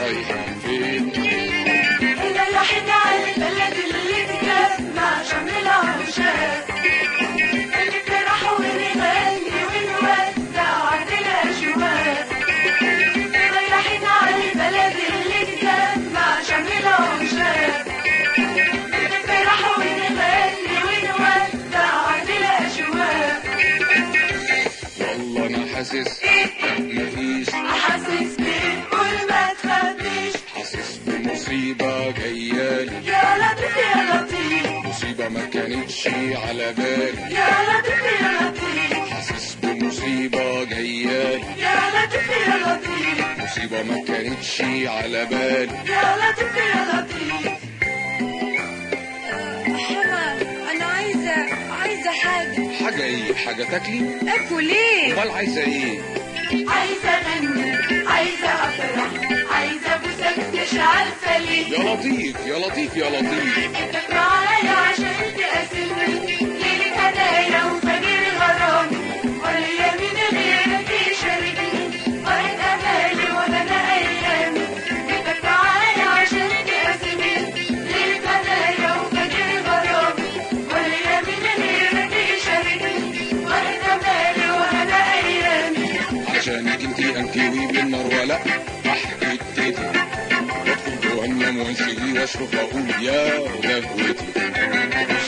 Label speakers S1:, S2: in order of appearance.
S1: رايحين فين
S2: رايحين على البلد اللي تجمع شمل العشاق اللي فرح ونغني ونودع عن الأجواء رايحين على البلد اللي تجمع شمل العشاق اللي فرح ونغني ونودع عن الأجواء
S1: والله انا حاسس مفيش
S2: حاسس بيه قول ما تخافيش
S1: حاسس بمصيبة جايالي
S2: يا لطيف يا لطيف
S1: مصيبة ما كانتش على بالي
S2: يا لطيف يا لطيف
S1: حاسس بمصيبة جايالي
S2: يا لطيف يا لطيف
S1: مصيبة ما كانتش على بالي
S2: يا لطيف يا لطيف
S3: حما انا عايزه عايزه حاجه
S1: حاجة ايه حاجة تاكلي
S3: اكل ايه
S1: امال عايزة ايه
S2: عايزة أغني عايزة أفرح عايزة أبوسك مش عارفة ليه
S1: يا لطيف يا لطيف يا لطيف
S2: انت معايا عشان تقاسمني ليلة هدايا وفجر غرامي ولا مين غيرك يشاركني فرد أمالي ولا أنا أيامي انت معايا عشان تقاسمني ليلة هدايا وفجر غرامي ولا مين غيرك يشاركني فرد أمالي ولا أنا أيامي
S1: عشانك انتي انكوي بالنار ولا احكي تيتي وادخل جهنم وانسجي واشرب واقول يا لهوتي